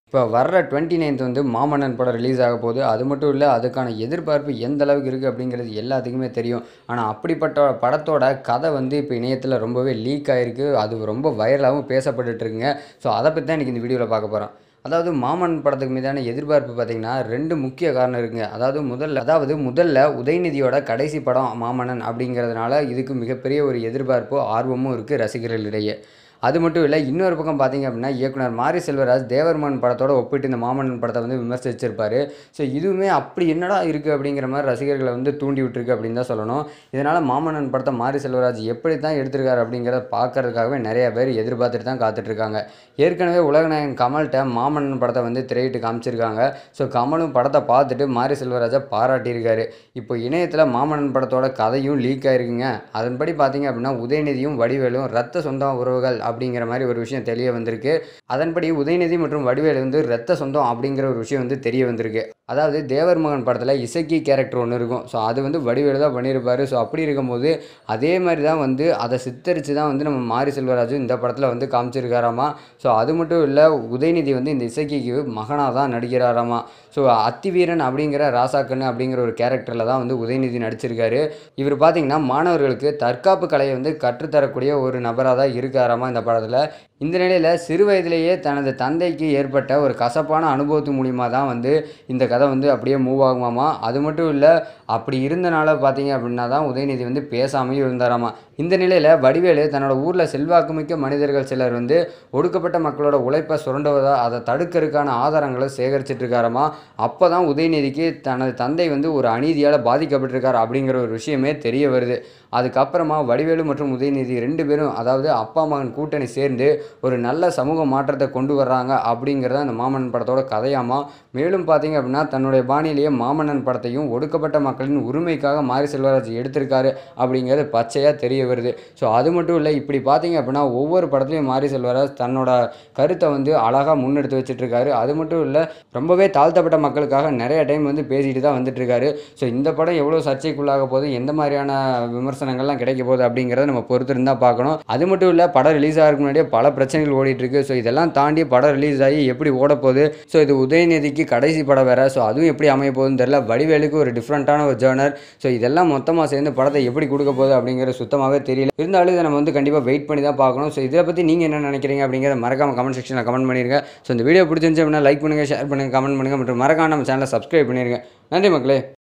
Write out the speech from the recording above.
இப்போ வர்ற twenty ninth வந்து மாமன்னன் படம் ரிலீஸ் ஆக போகுது அது மட்டும் இல்லை அதுக்கான எதிர்பார்ப்பு எந்த அளவுக்கு இருக்குது அப்படிங்கிறது எல்லாத்துக்குமே தெரியும் ஆனால் அப்படிப்பட்ட படத்தோட கதை வந்து இப்போ இணையத்தில் ரொம்பவே லீக் ஆகிருக்கு அது ரொம்ப வைரலாகவும் பேசப்பட்டுட்டு இருக்குங்க ஸோ அதை பற்றி தான் இன்றைக்கி இந்த வீடியோவில் பார்க்க போகிறோம் அதாவது மாமன் படத்துக்கு மீதான எதிர்பார்ப்பு பார்த்திங்கன்னா ரெண்டு முக்கிய காரணம் இருக்குங்க அதாவது முதல்ல அதாவது முதல்ல உதயநிதியோட கடைசி படம் மாமன்னன் அப்படிங்கிறதுனால இதுக்கு மிகப்பெரிய ஒரு எதிர்பார்ப்பும் ஆர்வமும் இருக்குது ரசிகர்களிடையே அது மட்டும் இல்லை இன்னொரு பக்கம் பார்த்தீங்க அப்படின்னா இயக்குனர் மாரி செல்வராஜ் தேவர்மன் படத்தோட ஒப்பிட்டு இந்த மாமன்னன் படத்தை வந்து விமர்சிச்சிருப்பாரு ஸோ இதுவுமே அப்படி என்னடா இருக்குது அப்படிங்கிற மாதிரி ரசிகர்களை வந்து தூண்டி விட்டுருக்கு அப்படின்னு தான் சொல்லணும் இதனால் மாமன்னன் படத்தை மாரி செல்வராஜ் எப்படி தான் எடுத்திருக்காரு அப்படிங்கிறத பார்க்கறதுக்காகவே நிறைய பேர் எதிர்பார்த்துட்டு தான் காத்துட்ருக்காங்க ஏற்கனவே உலகநாயகன் கமல்கிட்ட மாமன்னன் படத்தை வந்து திரையிட்டு காமிச்சிருக்காங்க ஸோ கமலும் படத்தை பார்த்துட்டு மாரி செல்வராஜை பாராட்டியிருக்காரு இப்போ இணையத்தில் மாமன்னன் படத்தோட கதையும் லீக் ஆயிருக்குங்க அதன்படி பார்த்தீங்க அப்படின்னா உதயநிதியும் வடிவேலும் ரத்த சொந்தம் உறவுகள் அப்படிங்கிற மாதிரி ஒரு விஷயம் தெரிய வந்திருக்கு அதன்படி உதயநிதி மற்றும் வடிவேலு வந்து ரத்த சொந்தம் அப்படிங்கிற ஒரு விஷயம் வந்து தெரிய வந்திருக்கு அதாவது தேவர் மகன் படத்தில் இசக்கி கேரக்டர் ஒன்று இருக்கும் ஸோ அது வந்து வடிவேலு தான் பண்ணியிருப்பாரு ஸோ அப்படி இருக்கும்போது அதே மாதிரி தான் வந்து அதை சித்தரித்து தான் வந்து நம்ம மாரி செல்வராஜு இந்த படத்தில் வந்து காமிச்சிருக்காராமா ஸோ அது மட்டும் இல்லை உதயநிதி வந்து இந்த இசக்கிக்கு மகனாக தான் நடிக்கிறாராமா ஸோ அத்திவீரன் அப்படிங்கிற ராசாக்கண்ணு அப்படிங்கிற ஒரு கேரக்டரில் தான் வந்து உதயநிதி நடிச்சிருக்காரு இவர் பார்த்தீங்கன்னா மாணவர்களுக்கு தற்காப்பு கலையை வந்து கற்றுத்தரக்கூடிய ஒரு நபராக தான் இருக்காராமா இந்த படத்தில் இந்த நிலையில் சிறு வயதிலேயே தனது தந்தைக்கு ஏற்பட்ட ஒரு கசப்பான அனுபவத்து மூலிமா தான் வந்து இந்த கதை வந்து அப்படியே மூவ் ஆகுமாமா அது மட்டும் இல்லை அப்படி இருந்தனால பார்த்தீங்க அப்படின்னா தான் உதயநிதி வந்து பேசாமையும் இருந்தாராமா இந்த நிலையில் வடிவேலு தன்னோட ஊரில் செல்வாக்குமிக்க மனிதர்கள் சிலர் வந்து ஒடுக்கப்பட்ட மக்களோட உழைப்பை சுரண்டுவதா அதை தடுக்கிறதுக்கான ஆதாரங்களை சேகரிச்சிட்டு இருக்காராமா அப்போ தான் உதயநிதிக்கு தனது தந்தை வந்து ஒரு அநீதியால் பாதிக்கப்பட்டிருக்கார் அப்படிங்கிற ஒரு விஷயமே தெரிய வருது அதுக்கப்புறமா வடிவேலு மற்றும் உதயநிதி ரெண்டு பேரும் அதாவது அப்பா மகன் கூட்டணி சேர்ந்து ஒரு நல்ல சமூக மாற்றத்தை கொண்டு வர்றாங்க அப்படிங்கிறத அந்த மாமன்னன் படத்தோட கதையாமா மேலும் பார்த்தீங்க அப்படின்னா தன்னுடைய பாணியிலேயே மாமன்னன் படத்தையும் ஒடுக்கப்பட்ட மக்களின் உரிமைக்காக மாரி செல்வராஜ் எடுத்திருக்காரு அப்படிங்கிறது பச்சையாக தெரிய வருது ஸோ அது மட்டும் இல்லை இப்படி பார்த்தீங்க அப்படின்னா ஒவ்வொரு படத்துலையும் மாரி செல்வராஜ் தன்னோட கருத்தை வந்து அழகாக முன்னெடுத்து வச்சுட்டு இருக்காரு அது மட்டும் இல்லை ரொம்பவே தாழ்த்தப்பட்ட மக்களுக்காக நிறைய டைம் வந்து பேசிட்டு தான் வந்துட்டு இருக்காரு ஸோ இந்த படம் எவ்வளோ சர்ச்சைக்குள்ளாக போகுது எந்த மாதிரியான விமர்சனங்கள்லாம் கிடைக்க போகுது அப்படிங்கிறத நம்ம பொறுத்து இருந்தால் பார்க்கணும் அது மட்டும் இல்லை படம் ரிலீஸ் ஆகிறதுக்கு முன்னாடியே பல பிரச்சனைகள் ஓடிட்டு இருக்கு ஸோ இதெல்லாம் தாண்டி படம் ரிலீஸ் ஆகி எப்படி ஓட போகுது ஸோ இது உதயநிதிக்கு கடைசி படம் வேற ஸோ அதுவும் எப்படி அமைய போகுதுன்னு தெரியல வடிவேலுக்கு ஒரு டிஃப்ரெண்ட்டான ஒரு ஜேர்னர் ஸோ இதெல்லாம் மொத்தமாக சேர்ந்து படத்தை எப்படி கொடுக்க போகுது அப்படிங்கிறது சுத்தமாகவே தெரியல இருந்தாலும் இதை நம்ம வந்து கண்டிப்பாக வெயிட் பண்ணி தான் பார்க்கணும் ஸோ இதை பற்றி நீங்கள் என்ன நினைக்கிறீங்க அப்படிங்கிறத மறக்காம கமெண்ட் செக்ஷனில் கமெண்ட் பண்ணிருங்க ஸோ இந்த வீடியோ பிடிச்சிருந்துச்சு அப்படின்னா லைக் பண்ணுங்கள் ஷேர் பண்ணுங்கள் கமெண்ட் பண்ணுங்கள் மற்றும் மறக்காம நம்ம சேனலை சப்ஸ்கிரைப் பண்ணிருங்க நன்றி மக்களே